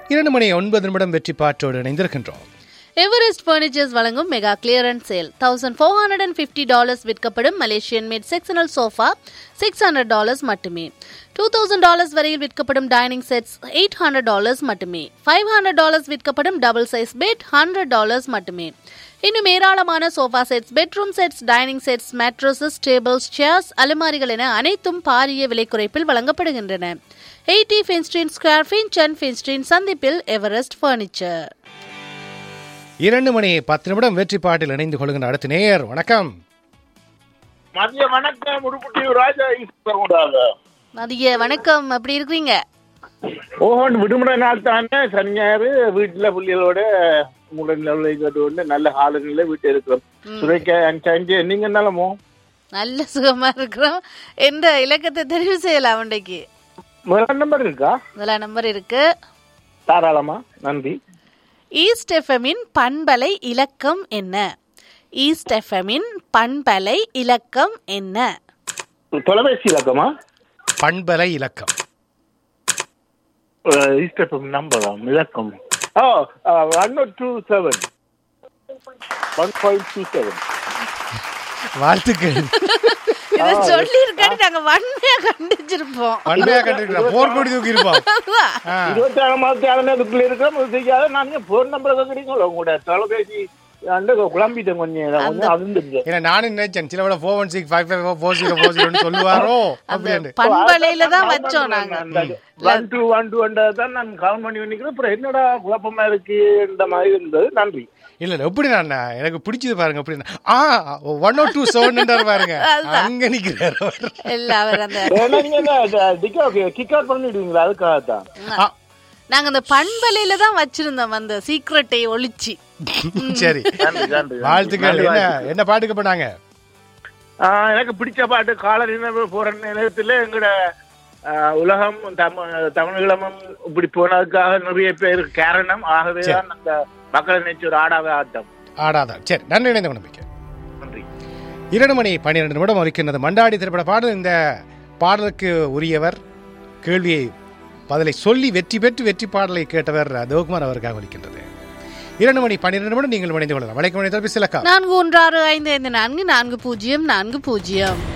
இரண்டு மணி ஒன்பது நிமிடம் வெற்றி பாற்றோடு இணைந்திருக்கின்றோம் எவரெஸ்ட் பர்னிச்சர்ஸ் வழங்கும் mega clearance sale thousand four hundred and fifty dollars விற்கப்படும் Malaysian made sectional sofa six hundred dollars மட்டுமே டூ தௌசண்ட் டாலர்ஸ் வரையில் விற்கப்படும் dining sets eight hundred dollars மட்டுமே ஃபைவ் ஹண்ட்ரட் டாலர்ஸ் விற்கப்படும் double size bed hundred dollars மட்டுமே இன்னும் ஏராளமான sofa sets bedroom sets dining sets mattresses tables chairs அலுமாரிகள் என அனைத்தும் பாரிய விலை குறைப்பில் வழங்கப்படுகின்றன எயிட்டி ஃபின்ஸ்ட்ரீன் ஸ்கொயர் ஃபின்ச் அண்ட் ஃபின்ஸ்ட்ரீன் சந்திப்பில் எவரெஸ்ட் ஃபர்னிச்சர் இரண்டு மணி பத்து நிமிடம் வெற்றி பாட்டில் இணைந்து கொள்கின்ற அடுத்த நேயர் வணக்கம் மதிய வணக்கம் உடுப்புட்டி ராஜா கூடாது மதிய வணக்கம் அப்படி இருக்கிறீங்க ஓஹோன் விடுமுறை நாள் தானே சனி ஞாயிறு வீட்டுல புள்ளிகளோட உங்களை கொண்டு நல்ல காலங்களில வீட்டு இருக்கிறோம் சுரைக்கா அஞ்சு நீங்க நலமோ நல்ல சுகமா இருக்கிறோம் எந்த இலக்கத்தை தெரிவு செய்யலாம் அன்றைக்கு முதல் நம்பர் இருக்கா முதலாம் நம்பர் இருக்கு தாராளமா நன்றி ஈஸ்ட் எஃப்எம்மின் பண்பலை இலக்கம் என்ன ஈஸ்ட் எஃப்எம்மின் பண்பலை இலக்கம் என்ன தொலைபேசி இலக்கமா பண்பலை இலக்கம் ஈஸ்டர் நம்பரா இலக்கம் O one two seven one point two seven வாழ்த்துக்கள் இதை சொல்லி இருக்காடி நாங்க வன்மையா கண்டிச்சிருப்போம் பண்பையா கண்டிருக்கிறோம் போர் கோடி தூக்கி இருப்போம் அதுதான். ஆ. இருபத்தி ஆறு மாதத்து அதுக்குள்ள இருக்கிறோம் தெரியாத நான் போன் நம்பர் கேட்குறீங்களோ உங்களோட தொலைபேசி அந்த குழம்பிட்டேன் கொஞ்சம் கொஞ்சம் அது தெரிஞ்சு ஏன்னா நானும் நினைச்சேன் சில விட four one six five five four zero four ஜீரோன்னு சொல்லுவாரோ அந்த அப்படின்னு பண்பலையில தான் வச்சோம் நாங்க ஒன் டூ ஒன் டூ தான் நான் கவுண்ட் பண்ணி பண்ணிக்கிறேன் அப்புறம் என்னடா குழப்பமா இருக்கு இந்த மாதிரி இருந்தது நன்றி இல்ல இல்ல எப்படி நான் எனக்கு பிடிச்சது பாருங்க எப்படி ஆ ஒன் ஓ டூ செவன் பாருங்க அங்க நிக்கிறாரு அவர். இல்ல அவர் அந்த ஏன்னா நீங்க கிக் அவுட் பண்ணிடுவீங்களா அதுக்காக தான் ஆ, நாங்க அந்த பண்பலையில தான் வச்சிருந்தோம் அந்த சீக்ரெட்டை ஒளிச்சு சரி நன்றி நன்றி வாழ்த்துக்கள் என்ன என்ன பாட்டுக்கு போனாங்க ஆ, எனக்கு பிடிச்ச பாட்டு கால நினைவு போற நேரத்துல எங்கட ஆ, உலகம் தமிழ் தமிழீழமும் இப்படி போனதுக்காக நிறைய பேர் காரணம் ஆகவே தான் அந்த மக்களை நினைச்சு ஒரு ஆடாத ஆட்டம் ஆடாதான் சரி நன்றி இணைந்த நம்பிக்கை நன்றி இரண்டு மணி பன்னிரண்டு நிமிடம் இருக்கின்றது மண்டாடி திரைப்பட பாடல் இந்த பாடலுக்கு உரியவர் கேள்வியை பதிலை சொல்லி வெற்றி பெற்று வெற்றி பாடலை கேட்டவர் தேவகுமார் அவருக்காக ஒலிக்கின்றது இரண்டு மணி பன்னிரண்டு நிமிடம் நீங்கள் இணைந்து கொள்ளலாம் வலைக்கு மணி தொலைபேசி இலக்கா நான்கு ஒன்று ஆறு ஐந்து ஐந்து நான்கு நான்கு பூஜ்ஜியம் நான்கு பூஜ்ஜியம்